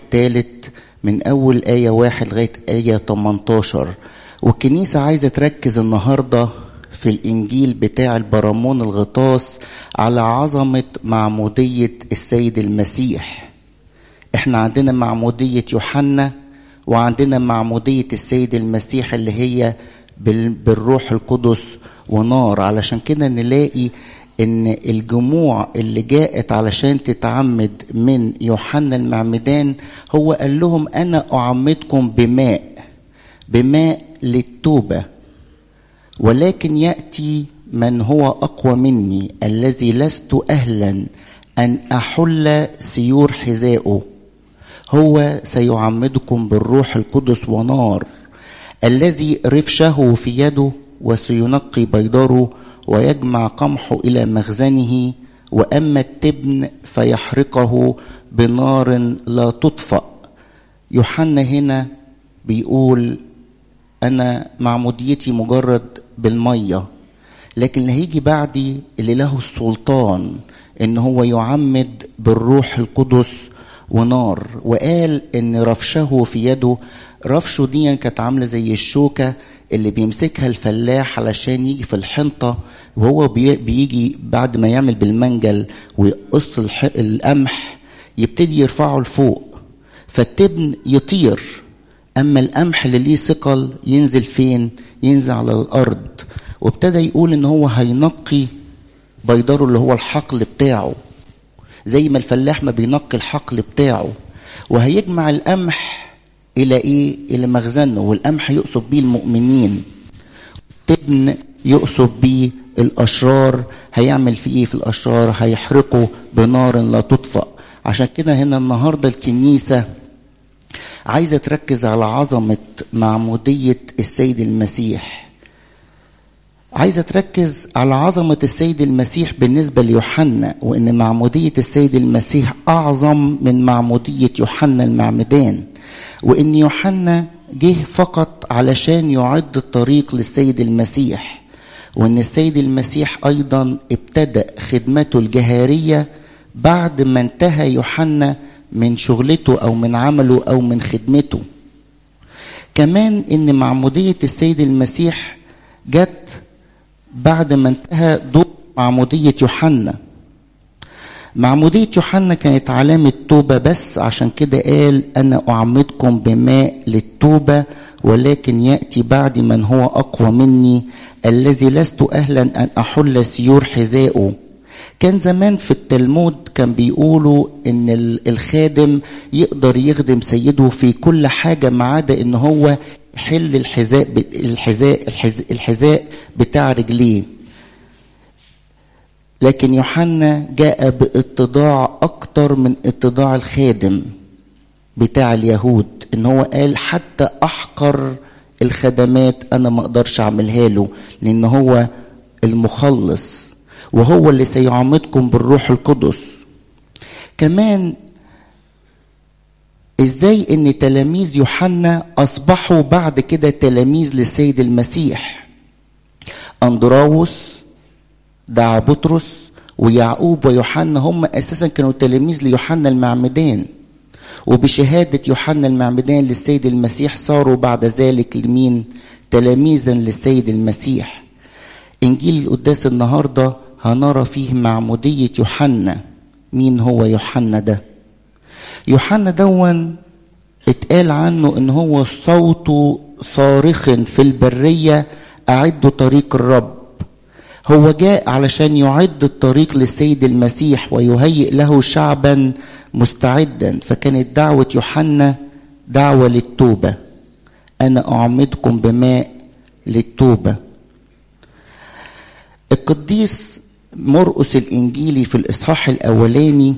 الثالث من أول آية واحد لغاية آية 18 والكنيسة عايزة تركز النهاردة في الإنجيل بتاع البرامون الغطاس على عظمة معمودية السيد المسيح احنا عندنا معمودية يوحنا وعندنا معمودية السيد المسيح اللي هي بالروح القدس ونار علشان كده نلاقي ان الجموع اللي جاءت علشان تتعمد من يوحنا المعمدان هو قال لهم انا اعمدكم بماء بماء للتوبه ولكن ياتي من هو اقوى مني الذي لست اهلا ان احل سيور حذائه هو سيعمدكم بالروح القدس ونار الذي رفشه في يده وسينقي بيضاره ويجمع قمحه الى مخزنه واما التبن فيحرقه بنار لا تطفأ يوحنا هنا بيقول انا معموديتي مجرد بالميه لكن اللي هيجي بعدي اللي له السلطان ان هو يعمد بالروح القدس ونار وقال ان رفشه في يده رفشه دي كانت عامله زي الشوكه اللي بيمسكها الفلاح علشان يجي في الحنطه وهو بيجي بعد ما يعمل بالمنجل ويقص القمح يبتدي يرفعه لفوق فالتبن يطير اما القمح اللي ليه ثقل ينزل فين ينزل على الارض وابتدى يقول ان هو هينقي بيضاره اللي هو الحقل بتاعه زي ما الفلاح ما بينقي الحقل بتاعه وهيجمع القمح الى ايه الى مخزنه والقمح يقصد بيه المؤمنين تبن يقصد بيه الاشرار هيعمل فيه ايه في الاشرار هيحرقه بنار لا تطفأ عشان كده هنا النهارده الكنيسه عايزه تركز على عظمه معموديه السيد المسيح عايزه تركز على عظمه السيد المسيح بالنسبه ليوحنا وان معموديه السيد المسيح اعظم من معموديه يوحنا المعمدان وان يوحنا جه فقط علشان يعد الطريق للسيد المسيح وان السيد المسيح ايضا ابتدا خدمته الجهاريه بعد ما انتهى يوحنا من شغلته او من عمله او من خدمته كمان ان معموديه السيد المسيح جت بعد ما انتهى دور معموديه يوحنا معمودية يوحنا كانت علامة توبة بس عشان كده قال أنا أعمدكم بماء للتوبة ولكن يأتي بعد من هو أقوى مني الذي لست أهلا أن أحل سيور حذائه كان زمان في التلمود كان بيقولوا ان الخادم يقدر يخدم سيده في كل حاجه ما عدا ان هو يحل الحذاء الحذاء الحذاء بتاع رجليه لكن يوحنا جاء باتضاع اكتر من اتضاع الخادم بتاع اليهود ان هو قال حتى احقر الخدمات انا ما اقدرش اعملها له لان هو المخلص وهو اللي سيعمدكم بالروح القدس كمان ازاي ان تلاميذ يوحنا اصبحوا بعد كده تلاميذ للسيد المسيح اندراوس دعا بطرس ويعقوب ويوحنا هم اساسا كانوا تلاميذ ليوحنا المعمدان وبشهادة يوحنا المعمدان للسيد المسيح صاروا بعد ذلك لمين تلاميذا للسيد المسيح انجيل القداس النهارده هنرى فيه معمودية يوحنا مين هو يوحنا ده يوحنا دون اتقال عنه ان هو صوت صارخ في البرية اعدوا طريق الرب هو جاء علشان يعد الطريق للسيد المسيح ويهيئ له شعبا مستعدا فكانت دعوة يوحنا دعوة للتوبة أنا أعمدكم بماء للتوبة القديس مرقس الإنجيلي في الإصحاح الأولاني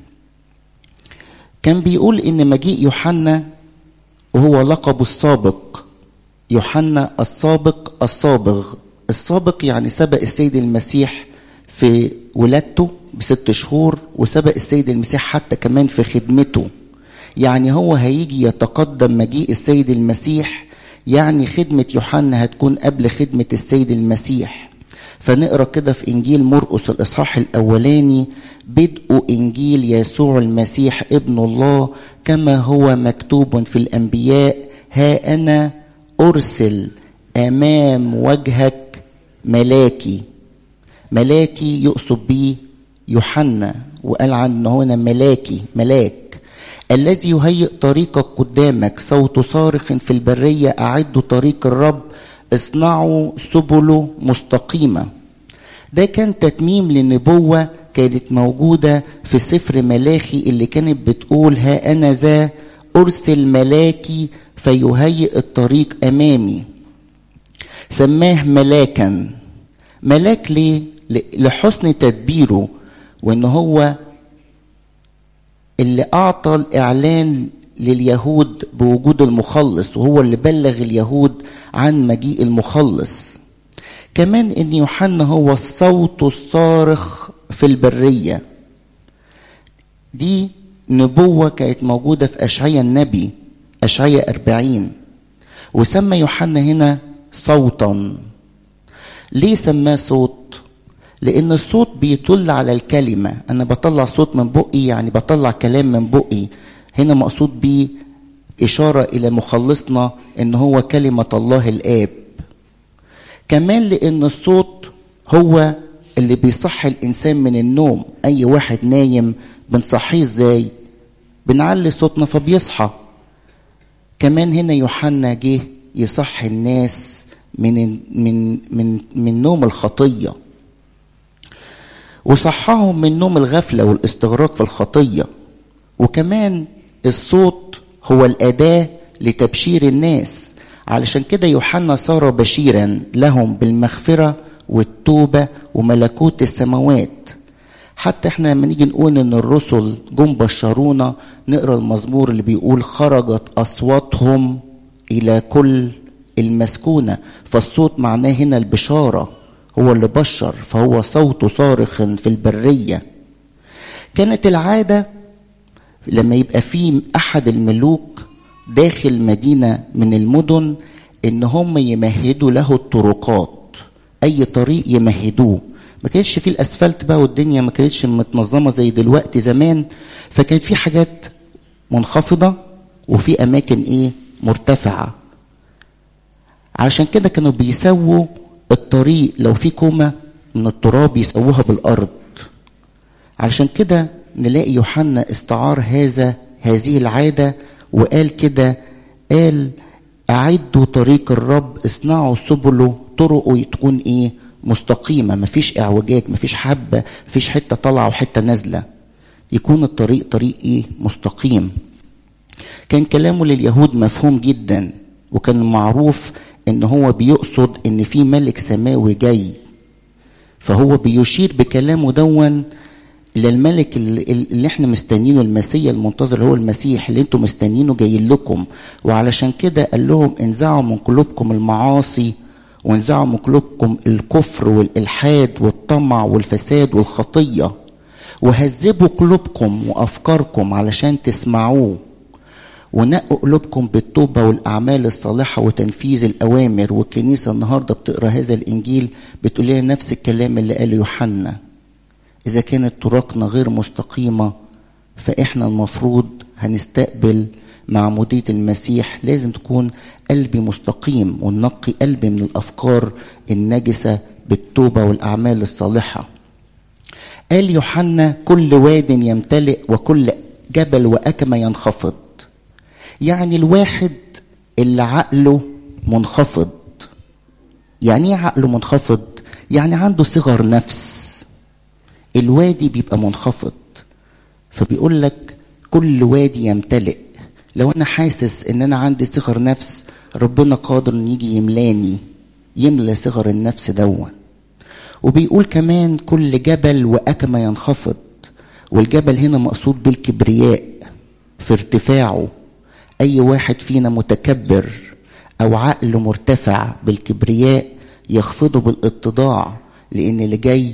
كان بيقول إن مجيء يوحنا وهو لقبه السابق يوحنا السابق الصابغ السابق يعني سبق السيد المسيح في ولادته بست شهور وسبق السيد المسيح حتى كمان في خدمته يعني هو هيجي يتقدم مجيء السيد المسيح يعني خدمة يوحنا هتكون قبل خدمة السيد المسيح فنقرا كده في انجيل مرقس الاصحاح الاولاني بدء انجيل يسوع المسيح ابن الله كما هو مكتوب في الانبياء ها انا ارسل امام وجهك ملاكي ملاكي يقصد به يوحنا وقال عنه هنا ملاكي ملاك الذي يهيئ طريقك قدامك صوت صارخ في البرية أعدوا طريق الرب اصنعوا سبله مستقيمة ده كان تتميم لنبوة كانت موجودة في سفر ملاخي اللي كانت بتقول ها أنا ذا أرسل ملاكي فيهيئ الطريق أمامي سماه ملاكا ملاك ليه؟ لحسن تدبيره وان هو اللي اعطى الاعلان لليهود بوجود المخلص وهو اللي بلغ اليهود عن مجيء المخلص كمان ان يوحنا هو الصوت الصارخ في البريه دي نبوه كانت موجوده في اشعيا النبي اشعيا أربعين وسمى يوحنا هنا صوتا ليه سماه صوت لان الصوت بيدل على الكلمه انا بطلع صوت من بقي يعني بطلع كلام من بقي هنا مقصود بيه اشاره الى مخلصنا ان هو كلمه الله الاب كمان لان الصوت هو اللي بيصحي الانسان من النوم اي واحد نايم بنصحيه ازاي بنعلي صوتنا فبيصحى كمان هنا يوحنا جه يصحي الناس من من من من نوم الخطيه وصحهم من نوم الغفلة والاستغراق في الخطية وكمان الصوت هو الأداة لتبشير الناس علشان كده يوحنا صار بشيرا لهم بالمغفرة والتوبة وملكوت السماوات حتى احنا لما نيجي نقول ان الرسل جم بشرونا نقرا المزمور اللي بيقول خرجت اصواتهم الى كل المسكونه فالصوت معناه هنا البشاره هو اللي بشر فهو صوت صارخ في البرية كانت العادة لما يبقى في أحد الملوك داخل مدينة من المدن إن هم يمهدوا له الطرقات أي طريق يمهدوه ما كانش في الأسفلت بقى والدنيا ما كانتش متنظمة زي دلوقتي زمان فكانت في حاجات منخفضة وفي أماكن إيه مرتفعة علشان كده كانوا بيسووا الطريق لو في كومة من التراب يسووها بالأرض علشان كده نلاقي يوحنا استعار هذا هذه العادة وقال كده قال أعدوا طريق الرب اصنعوا سبله طرقه تكون إيه مستقيمة مفيش إعوجاج مفيش حبة مفيش حتة طالعة وحتة نازلة يكون الطريق طريق إيه مستقيم كان كلامه لليهود مفهوم جدا وكان معروف ان هو بيقصد ان في ملك سماوي جاي فهو بيشير بكلامه دون للملك اللي, اللي احنا مستنيينه المسيا المنتظر اللي هو المسيح اللي انتم مستنيينه جاي لكم وعلشان كده قال لهم انزعوا من قلوبكم المعاصي وانزعوا من قلوبكم الكفر والالحاد والطمع والفساد والخطيه وهذبوا قلوبكم وافكاركم علشان تسمعوه ونقوا قلوبكم بالتوبة والأعمال الصالحة وتنفيذ الأوامر والكنيسة النهاردة بتقرأ هذا الإنجيل بتقول لها نفس الكلام اللي قاله يوحنا إذا كانت طرقنا غير مستقيمة فإحنا المفروض هنستقبل معمودية المسيح لازم تكون قلبي مستقيم وننقي قلبي من الأفكار النجسة بالتوبة والأعمال الصالحة قال يوحنا كل واد يمتلئ وكل جبل وأكمة ينخفض يعني الواحد اللي عقله منخفض يعني ايه عقله منخفض يعني عنده صغر نفس الوادي بيبقى منخفض فبيقول لك كل وادي يمتلئ لو انا حاسس ان انا عندي صغر نفس ربنا قادر ان يجي يملاني يملى صغر النفس دون وبيقول كمان كل جبل وأكمة ينخفض والجبل هنا مقصود بالكبرياء في ارتفاعه أي واحد فينا متكبر أو عقله مرتفع بالكبرياء يخفضه بالاتضاع لأن اللي جاي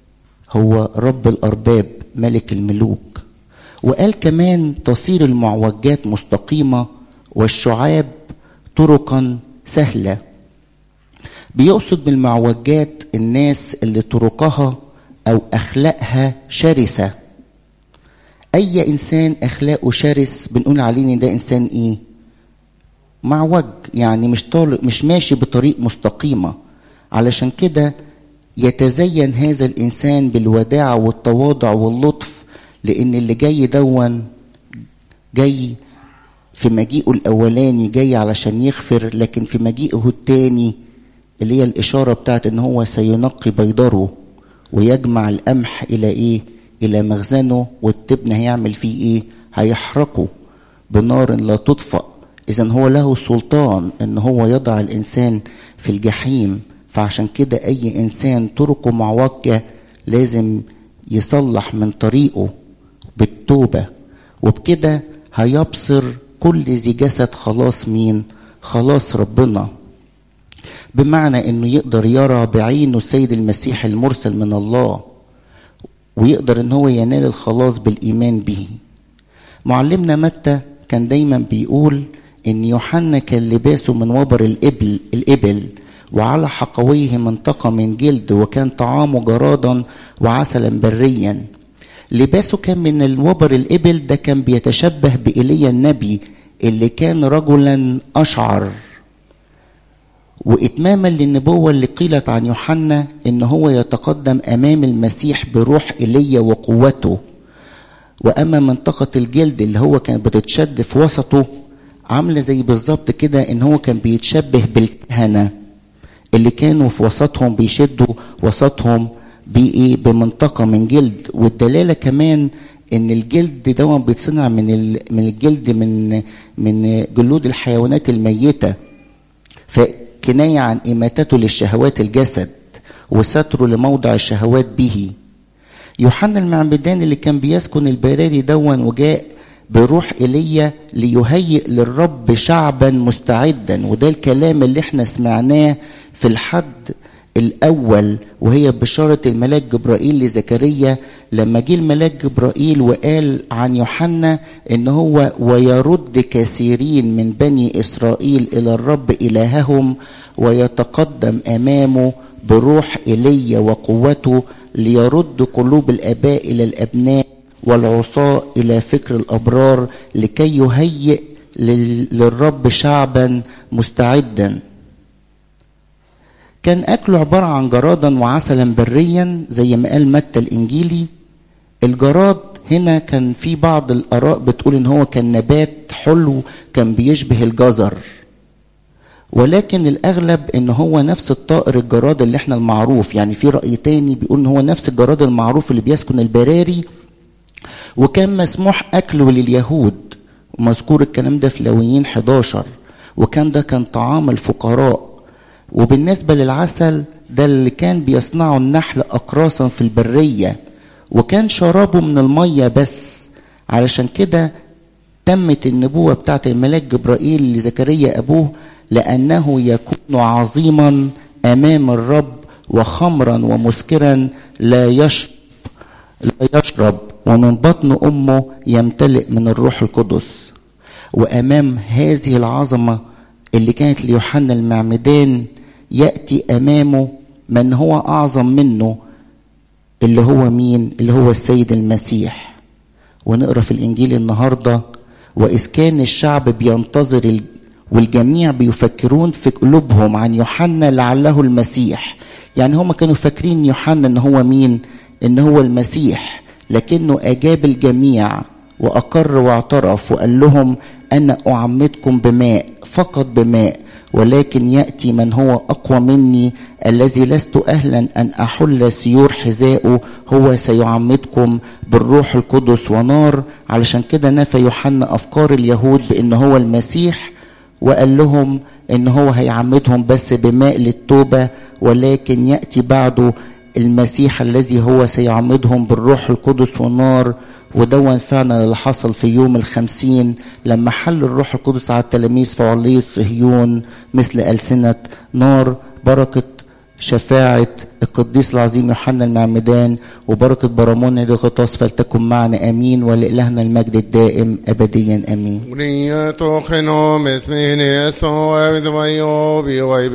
هو رب الأرباب ملك الملوك وقال كمان تصير المعوجات مستقيمة والشعاب طرقا سهلة بيقصد بالمعوجات الناس اللي طرقها او اخلاقها شرسه اي انسان اخلاقه شرس بنقول عليه ان ده انسان ايه معوج يعني مش طالق مش ماشي بطريق مستقيمه علشان كده يتزين هذا الانسان بالوداعه والتواضع واللطف لان اللي جاي دون جاي في مجيئه الاولاني جاي علشان يغفر لكن في مجيئه التاني اللي هي الاشاره بتاعت ان هو سينقي بيضره ويجمع القمح الى ايه الى مخزنه والتبن هيعمل فيه ايه هيحرقه بنار لا تطفأ اذا هو له سلطان ان هو يضع الانسان في الجحيم فعشان كده اي انسان طرقه معوجه لازم يصلح من طريقه بالتوبه وبكده هيبصر كل ذي جسد خلاص مين خلاص ربنا بمعنى انه يقدر يرى بعينه السيد المسيح المرسل من الله ويقدر ان هو ينال الخلاص بالايمان به معلمنا متى كان دايما بيقول ان يوحنا كان لباسه من وبر الابل الابل وعلى حقويه منطقة من جلد وكان طعامه جرادا وعسلا بريا لباسه كان من الوبر الإبل ده كان بيتشبه بإيليا النبي اللي كان رجلا أشعر وإتماما للنبوة اللي قيلت عن يوحنا إن هو يتقدم أمام المسيح بروح إيليا وقوته وأما منطقة الجلد اللي هو كان بتتشد في وسطه عاملة زي بالظبط كده إن هو كان بيتشبه بالكهنة اللي كانوا في وسطهم بيشدوا وسطهم بايه بمنطقه من جلد والدلاله كمان ان الجلد ده بيتصنع من من الجلد من من جلود الحيوانات الميته فكنايه عن اماتته للشهوات الجسد وستره لموضع الشهوات به يوحنا المعمدان اللي كان بيسكن البراري دون وجاء بروح ايليا ليهيئ للرب شعبا مستعدا وده الكلام اللي احنا سمعناه في الحد الأول وهي بشارة الملاك جبرائيل لزكريا لما جه الملاك جبرائيل وقال عن يوحنا إن هو ويرد كثيرين من بني إسرائيل إلى الرب إلههم ويتقدم أمامه بروح إيليا وقوته ليرد قلوب الآباء إلى الأبناء والعصاة إلى فكر الأبرار لكي يهيئ للرب شعبا مستعدا كان أكله عبارة عن جرادا وعسلا بريا زي ما قال متى الإنجيلي الجراد هنا كان في بعض الآراء بتقول إن هو كان نبات حلو كان بيشبه الجزر ولكن الأغلب إن هو نفس الطائر الجراد اللي احنا المعروف يعني في رأي تاني بيقول إن هو نفس الجراد المعروف اللي بيسكن البراري وكان مسموح أكله لليهود ومذكور الكلام ده في لاويين 11 وكان ده كان طعام الفقراء وبالنسبة للعسل ده اللي كان بيصنعه النحل أقراصا في البرية وكان شرابه من المية بس علشان كده تمت النبوة بتاعت الملاك جبرائيل لزكريا أبوه لأنه يكون عظيما أمام الرب وخمرا ومسكرا لا يشرب لا يشرب ومن بطن أمه يمتلئ من الروح القدس وأمام هذه العظمة اللي كانت ليوحنا المعمدان يأتي أمامه من هو أعظم منه اللي هو مين اللي هو السيد المسيح ونقرأ في الإنجيل النهاردة وإذ كان الشعب بينتظر والجميع بيفكرون في قلوبهم عن يوحنا لعله المسيح يعني هم كانوا فاكرين يوحنا ان هو مين ان هو المسيح لكنه اجاب الجميع واقر واعترف وقال لهم انا اعمدكم بماء فقط بماء ولكن ياتي من هو اقوى مني الذي لست اهلا ان احل سيور حذائه هو سيعمدكم بالروح القدس ونار علشان كده نفى يوحنا افكار اليهود بان هو المسيح وقال لهم ان هو هيعمدهم بس بماء للتوبه ولكن ياتي بعده المسيح الذي هو سيعمدهم بالروح القدس والنار ودون فعلا اللي حصل في يوم الخمسين لما حل الروح القدس على التلاميذ في علية صهيون مثل ألسنة نار بركة شفاعة القديس العظيم يوحنا المعمدان وبركة برامون الغطاس فلتكن معنا آمين ولإلهنا المجد الدائم أبديا آمين ونية خنوم اسمه يسوع وذوي